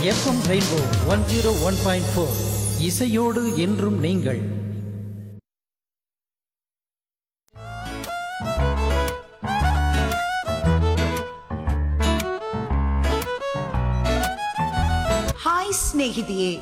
FM rainbow one zero one point four இசையோடு என்றும் நீங்கள் ಹಾಯ್ ಸ್ನೇಹಿತೆಯೇ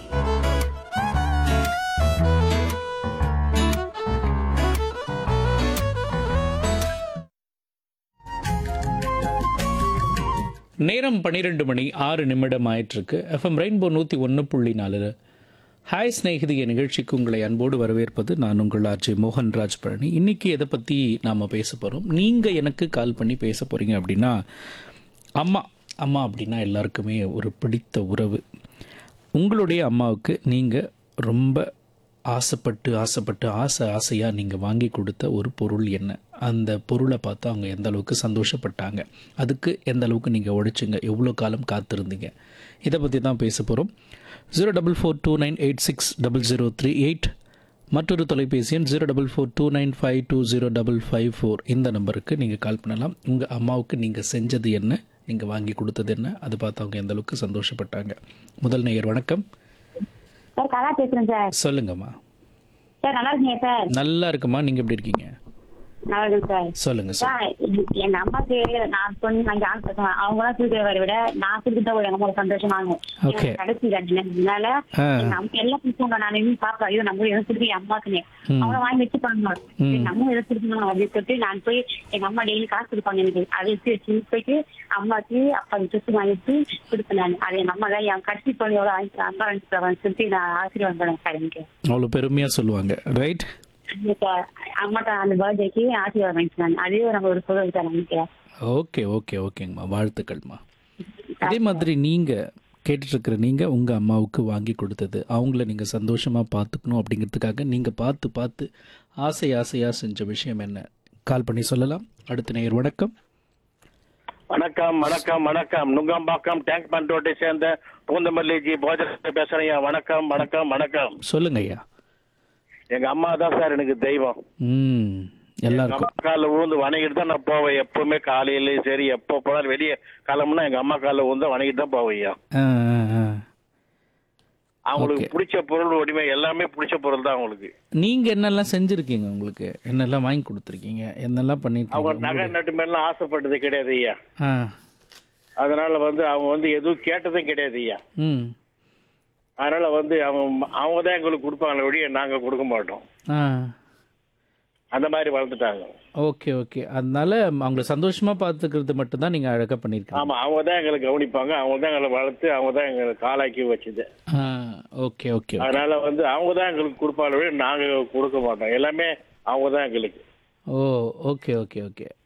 நேரம் பன்னிரெண்டு மணி ஆறு நிமிடம் ஆயிட்டிருக்கு எஃப்எம் ரெயின்போ நூற்றி ஒன்று புள்ளி நாலு ஹாய் ஸ்நேகிதிய நிகழ்ச்சிக்கு உங்களை அன்போடு வரவேற்பது நான் உங்கள் ஆர்ஜி மோகன்ராஜ் பழனி இன்னைக்கு எதை பற்றி நாம் பேச போகிறோம் நீங்கள் எனக்கு கால் பண்ணி பேச போகிறீங்க அப்படின்னா அம்மா அம்மா அப்படின்னா எல்லாருக்குமே ஒரு பிடித்த உறவு உங்களுடைய அம்மாவுக்கு நீங்கள் ரொம்ப ஆசைப்பட்டு ஆசைப்பட்டு ஆசை ஆசையாக நீங்கள் வாங்கி கொடுத்த ஒரு பொருள் என்ன அந்த பொருளை பார்த்து அவங்க எந்த அளவுக்கு சந்தோஷப்பட்டாங்க அதுக்கு எந்த அளவுக்கு நீங்கள் உழைச்சிங்க எவ்வளோ காலம் காத்திருந்தீங்க இதை பற்றி தான் பேச போகிறோம் zero double four two nine eight six double zero three eight மற்றொரு தொலைபேசி எண் zero double four two nine five two zero double five four இந்த நம்பருக்கு நீங்கள் கால் பண்ணலாம் உங்கள் அம்மாவுக்கு நீங்கள் செஞ்சது என்ன நீங்கள் வாங்கி கொடுத்தது என்ன அதை பார்த்து அவங்க எந்த அளவுக்கு சந்தோஷப்பட்டாங்க முதல் நேயர் வணக்கம் சார் கலா பேசுறேன் சார் சொல்லுங்கம்மா சார் நல்லா இருக்கீங்க சார் நல்லா இருக்குமா நீங்கள் எப்படி இருக்கீங்க நல்லா இருக்கேன் சார் சொல்லுங்க சார் சார் எ- எங்க அம்மாக்கு நான் சொன்ன நான் ஜான் பேசுவேன் அவங்க எல்லாம் கொடுக்கறத விட நான் கொடுத்தா ஒரு எங்க அம்மா சந்தோஷமாங்க Okay. கடைசி அதனால ஆ. எங்க அம்மா எல்லாம் கொடுப்பாங்க நான் இன்னும் பாப்பேன் ஐயோ நம்ம எதுவும் கொடுத்து என் அம்மாக்குன்னு ம். அவங்க வாங்கி வச்சுப்பாங்க ம். எங்க அம்மா எதை கொடுக்கணும் அப்படின்னு சொல்லிட்டு நான் போய் எங்க அம்மா டெய்லி காசு கொடுப்பாங்க எனக்கு அதை எடுத்து வச்சு போயிட்டு அம்மாக்கு அப்பா ட்ரெஸ் வாங்கிட்டு கொடுப்பேன் நான் அது எங்க அம்மா தான் என் கடைசி குழந்தையோட வாங்கி அம்மா வாங்கி சொல்லிட்டு நான் ஆசீர்வாதம் பண்ணேன் சார் எனக்கு அவ்வளோ பெருமையாக சொல்லுவாங்க ரைட் அம்மாட்ட அந்த பர்த்டேக்கு ஆசீர்வாதம் வாங்கிக்கலாம் அதே நம்ம ஒரு பொருள் தான் நமக்கு ஓகே ஓகே ஓகேங்கம்மா வாழ்த்துக்கள்மா அதே மாதிரி நீங்கள் கேட்டுட்ருக்கிற நீங்கள் உங்கள் அம்மாவுக்கு வாங்கி கொடுத்தது அவங்கள நீங்கள் சந்தோஷமாக பார்த்துக்கணும் அப்படிங்கிறதுக்காக நீங்கள் பார்த்து பார்த்து ஆசை ஆசையாக செஞ்ச விஷயம் என்ன கால் பண்ணி சொல்லலாம் அடுத்த நேயர் வணக்கம் வணக்கம் வணக்கம் வணக்கம் நுங்கம்பாக்கம் டேங்க் பண்டோட்டை சேர்ந்த பூந்தமல்லி ஜி போஜன பேசுறேன் வணக்கம் வணக்கம் வணக்கம் சொல்லுங்க ஐயா எங்க அம்மா தான் சார் எனக்கு தெய்வம் ம் எங்க எல்லாருக்கும் அம்மா காலில் ஊந்து வணங்கிட்டு தான் நான் போவேன் எப்பவுமே காலையிலயும் சரி எப்போ போனாலும் வெளியே கிளம்புனா எங்க அம்மா காலில் ஊந்து வணங்கிட்டு தான் போவேன் ஐயா ஆ ஆ, ஆ. அவங்களுக்கு Okay. பிடிச்ச பொருள் உடைமை எல்லாமே பிடிச்ச பொருள் தான் அவங்களுக்கு நீங்கள் என்னெல்லாம் செஞ்சுருக்கீங்க உங்களுக்கு என்னெல்லாம் வாங்கி கொடுத்துருக்கீங்க என்னெல்லாம் அவங்க பண்ணியிருக்கீங்க நகை நட்டு மேலாம் ஆசைப்பட்டது கிடையாது ஐயா ஆ அதனால வந்து அவங்க வந்து எதுவும் கேட்டதும் கிடையாது ஐயா ம் அதனால வந்து அவங்க அவங்க தான் எங்களுக்கு கொடுப்பாங்களே ஒழிய நாங்க கொடுக்க மாட்டோம் ஆ அந்த மாதிரி வளர்ந்துட்டாங்க ஓகே ஓகே அதனால அவங்கள சந்தோஷமா பார்த்துக்கிறது மட்டும்தான் நீங்க அழகா பண்ணிருக்கீங்க ஆமா அவங்க தான் எங்களை கவனிப்பாங்க அவங்க தான் எங்களை வளர்த்து அவங்க தான் எங்களை காலாக்கி வச்சது ஆ ஓகே ஓகே அதனால வந்து அவங்க தான் எங்களுக்கு கொடுப்பாங்க விட நாங்க கொடுக்க மாட்டோம் எல்லாமே அவங்க தான் எங்களுக்கு ஓ ஓகே ஓகே ஓகே